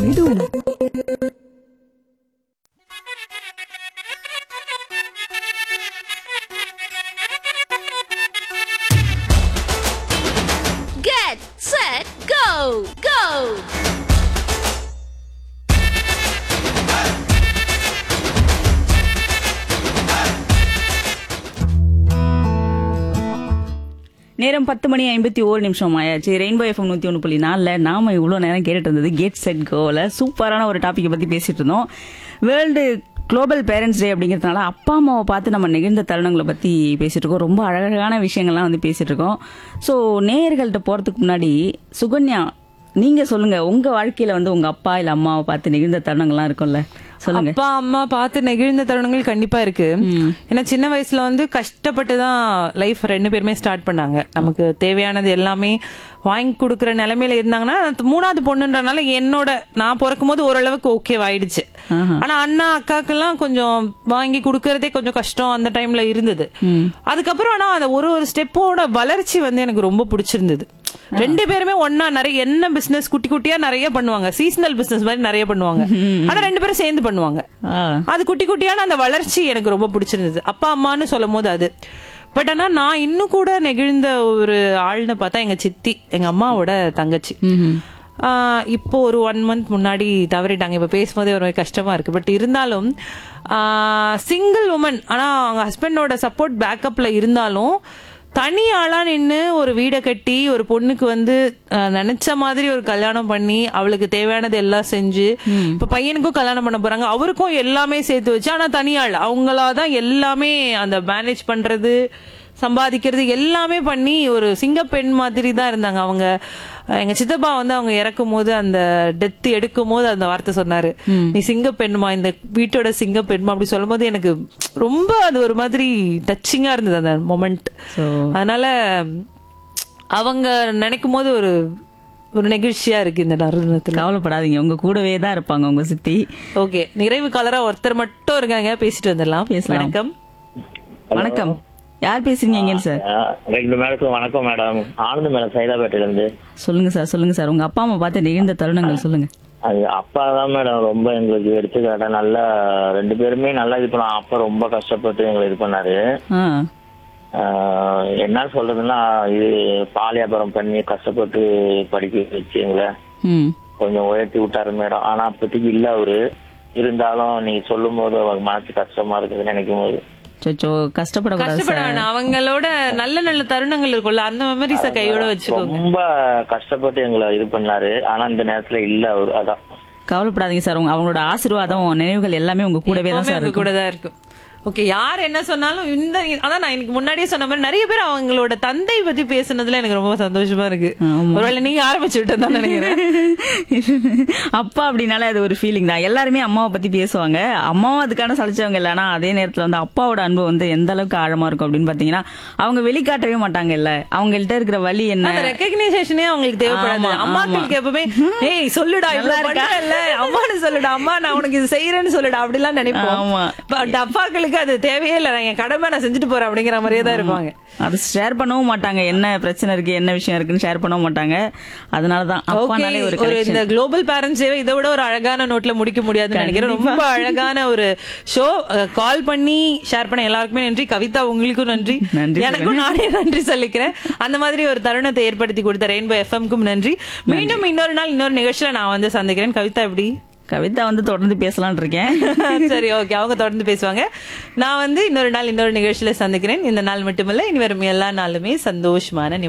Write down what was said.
போயிடும் Get set go go நேரம் பத்து மணி ஐம்பத்தி ஓரு நிமிஷம் ஆயாச்சு ரெயின்போ எஃப்எம் நூத்தி ஒன்று புள்ளி நாலில் நாம இவ்வளோ நேரம் கேட்டுட்டு இருந்தது கெட் செட் கோல சூப்பரான ஒரு டாப்பிக்கை பத்தி பேசிட்டு இருந்தோம் வேர்ல்டு குளோபல் பேரண்ட்ஸ் டே அப்படிங்கிறதுனால அப்பா அம்மாவை பார்த்து நம்ம நெகிழ்ந்த தருணங்களை பத்தி பேசிட்டு இருக்கோம் ரொம்ப அழகழகான விஷயங்கள்லாம் வந்து பேசிட்டு இருக்கோம் ஸோ நேயர்கள்ட்ட போறதுக்கு முன்னாடி சுகன்யா நீங்க சொல்லுங்க உங்க வாழ்க்கையில வந்து உங்க அப்பா இல்ல அம்மாவை பார்த்து நெகிழ்ந்த தருணங்கள்லாம் இருக்கும்ல சொல்லுங்க அப்பா அம்மா பார்த்து நெகிழ்ந்த தருணங்கள் கண்டிப்பா இருக்கு ஏன்னா சின்ன வயசுல வந்து கஷ்டப்பட்டு தான் லைஃப் ரெண்டு பேருமே ஸ்டார்ட் பண்ணாங்க நமக்கு தேவையானது எல்லாமே வாங்கி கொடுக்குற நிலைமையில இருந்தாங்கன்னா மூணாவது பொண்ணுன்றனால என்னோட நான் பிறக்கும் போது ஓரளவுக்கு ஓகே ஆயிடுச்சு ஆனா அண்ணா அக்காக்கெல்லாம் கொஞ்சம் வாங்கி கொடுக்கறதே கொஞ்சம் கஷ்டம் அந்த டைம்ல இருந்தது அதுக்கப்புறம் ஆனா அந்த ஒரு ஒரு ஸ்டெப்போட வளர்ச்சி வந்து எனக்கு ரொம்ப பிடிச்சிருந்தது ரெண்டு பேருமே ஒன்னா நிறைய என்ன பிசினஸ் குட்டி குட்டியா நிறைய பண்ணுவாங்க சீசனல் பிசினஸ் மாதிரி நிறைய பண்ணுவாங்க ஆனா ரெண்டு பேரும் சேர்ந்து பண்ணுவாங்க ஆ அது குட்டி குட்டியான அந்த வளர்ச்சி எனக்கு ரொம்ப பிடிச்சிருந்தது அப்பா அம்மான்னு சொல்லும் போது அது பட் ஆனா நான் இன்னும் கூட நெகிழ்ந்த ஒரு ஆள்னு பார்த்தா எங்க சித்தி எங்க அம்மாவோட தங்கச்சி ஆஹ் இப்போ ஒரு ஒன் மந்த் முன்னாடி தவறிட்டாங்க இப்ப பேசும்போதே ஒரு மாதிரி கஷ்டமா இருக்கு பட் இருந்தாலும் சிங்கிள் உமன் ஆனா அவங்க ஹஸ்பண்டோட சப்போர்ட் பேக்கப்ல இருந்தாலும் தனி ஆளா நின்னு ஒரு வீடை கட்டி ஒரு பொண்ணுக்கு வந்து ஆஹ், நினைச்ச மாதிரி ஒரு கல்யாணம் பண்ணி அவளுக்கு தேவையானது எல்லாம் செஞ்சு இப்ப பையனுக்கும் கல்யாணம் பண்ண போறாங்க அவருக்கும் எல்லாமே சேர்த்து வச்சு ஆனா தனியாள் அவங்களாதான் எல்லாமே அந்த மேனேஜ் பண்றது சம்பாதிக்கிறது எல்லாமே பண்ணி ஒரு சிங்கப்பெண் மாதிரி தான் இருந்தாங்க அவங்க அஹ், எங்க சித்தப்பா வந்து அவங்க இறக்கும் போது அந்த டெத் எடுக்கும் போது அந்த வார்த்தை சொன்னாரு நீ சிங்கப்பெண்மா இந்த வீட்டோட சிங்கப்பெண்மா அப்படி சொல்லும் போது எனக்கு ரொம்ப அது ஒரு மாதிரி டச்சிங்கா இருந்தது அந்த மொமெண்ட் ஸோ அதனால அவங்க நினைக்கும் போது ஒரு ஒரு நெகிழ்ச்சியா இருக்கு இந்த தருணத்துல கவலைப்படாதீங்க உங்க கூடவே தான் இருப்பாங்க உங்க சித்தி ஓகே நிறைவு காலரா ஒருத்தர் மட்டும் இருக்காங்க பேசிட்டு வந்துடலாம் பேசலாம். வணக்கம் வணக்கம் யார் பேசுறீங்க எங்க சார் ஆ, ரெண்டு மேடத்துக்கும் வணக்கம் மேடம் ஆனந்த் மேடம் சைதாப்பேட்டையில இருந்து சொல்லுங்க சார் சொல்லுங்க சார் உங்க அப்பா அம்மா பார்த்து நெகிழ்ந்த தருணங்கள் சொல்லுங்க அது அப்பா தான் மேடம் ரொம்ப எங்களுக்கு எடுத்துக்காட்ட நல்லா ரெண்டு பேருமே நல்லா இது பண்ணோம் அப்பா ரொம்ப கஷ்டப்பட்டு எங்களை இது பண்ணாரு ஆ ஆ, என்ன சொல்றதுன்னா இது பால் வியாபாரம் பண்ணி கஷ்டப்பட்டு படிக்க வச்சு எங்களை ம் கொஞ்சம் உயர்த்தி விட்டாரு மேடம் ஆனா அப்போதைக்கு இல்ல அவரு இருந்தாலும் நீங்க சொல்லும் போது அவர் மனசு கஷ்டமா இருக்குதுன்னு நினைக்கும் போது சொச்சோ கஷ்டப்படக்கூடாது கஷ்டப்பட சார் வேணாம் அவங்களோட நல்ல நல்ல தருணங்கள் இருக்கும்ல அந்த மெமரிஸ கையோட வச்சுக்கோங்க ரொம்ப கஷ்டப்பட்டு எங்களை இது பண்ணாரு ஆனா இந்த நேரத்துல இல்ல அவரு அதான் கவலைப்படாதீங்க சார் உங்க அவங்களோட ஆசீர்வாதம் நினைவுகள் எல்லாமே உங்க கூடவே தான் சார் எப்பவுமே இருக்கும் கூட தான் இருக்கும் ஓகே யார் என்ன சொன்னாலும் இந்த அதான் நான் எனக்கு முன்னாடியே சொன்ன மாதிரி நிறைய பேர் அவங்களோட தந்தை பத்தி பேசுனதுல எனக்கு ரொம்ப சந்தோஷமா இருக்கு ஆமா. ஒருவேளை நீங்க ஆரம்பிச்சு விட்டு தான் நினைக்கிறேன் அப்பா அப்படின்னாலே அது ஒரு ஃபீலிங் தான் எல்லாருமே அம்மாவை பத்தி பேசுவாங்க அம்மாவும் அதுக்கான சலிச்சவங்க இல்லை ஆனா அதே நேரத்துல வந்து அப்பாவோட அன்பு வந்து எந்த அளவுக்கு ஆழமா இருக்கும் அப்படின்னு பாத்தீங்கன்னா அவங்க வெளிக்காட்டவே மாட்டாங்க இல்ல அவங்கள்ட்ட இருக்கிற வழி என்ன அந்த ரெக்கக்னைசேஷனே அவங்களுக்கு தேவைப்படாது ஆமா, அம்மாக்களுக்கு எப்பவுமே ஏய் சொல்லுடா நல்லா இவ்வளவு இருக்கா? பண்றேன்ல அம்மான்னு சொல்லுடா அம்மா நான் உனக்கு இது செய்யறேன்னு சொல்லுடா அப்படிலாம் நினைப்போம் ஆமா. பட் அப்பாக்களுக்கு அது தேவையே இல்லை நான் என் கடமை நான் செஞ்சுட்டு போறேன் அப்படிங்கிற மாதிரியே தான் இருப்பாங்க அது ஷேர் பண்ணவும் மாட்டாங்க என்ன பிரச்சனை இருக்கு என்ன விஷயம் இருக்குன்னு ஷேர் பண்ணவும் மாட்டாங்க அதனாலதான் ஓகே அப்பானாலே ஒரு ஒரு இந்த connection. குளோபல் பேரண்ட்ஸ் டே இதை விட ஒரு அழகான நோட்ல முடிக்க முடியாதுன்னு நினைக்கிறேன் ரொம்ப அழகான ஒரு ஷோ கால் பண்ணி ஷேர் பண்ண எல்லாருக்குமே நன்றி கவிதா உங்களுக்கும் நன்றி நன்றி எனக்கும் நானே நன்றி சொல்லிக்கிறேன் அந்த மாதிரி ஒரு தருணத்தை ஏற்படுத்தி கொடுத்த ரெயின்போ எஃப்எம்க்கும் நன்றி மீண்டும் இன்னொரு நாள் இன்னொரு நிகழ்ச்சியில நான் வந்து சந்திக்கிறேன் கவிதா எப்படி கவிதா வந்து தொடர்ந்து பேசலாம்னு இருக்கேன் சரி ஓகே அவங்க தொடர்ந்து பேசுவாங்க நான் வந்து இன்னொரு நாள் இன்னொரு நிகழ்ச்சியில சந்திக்கிறேன் இந்த நாள் மட்டுமல்ல இனி வரும் எல்லா நாளுமே சந்தோஷமான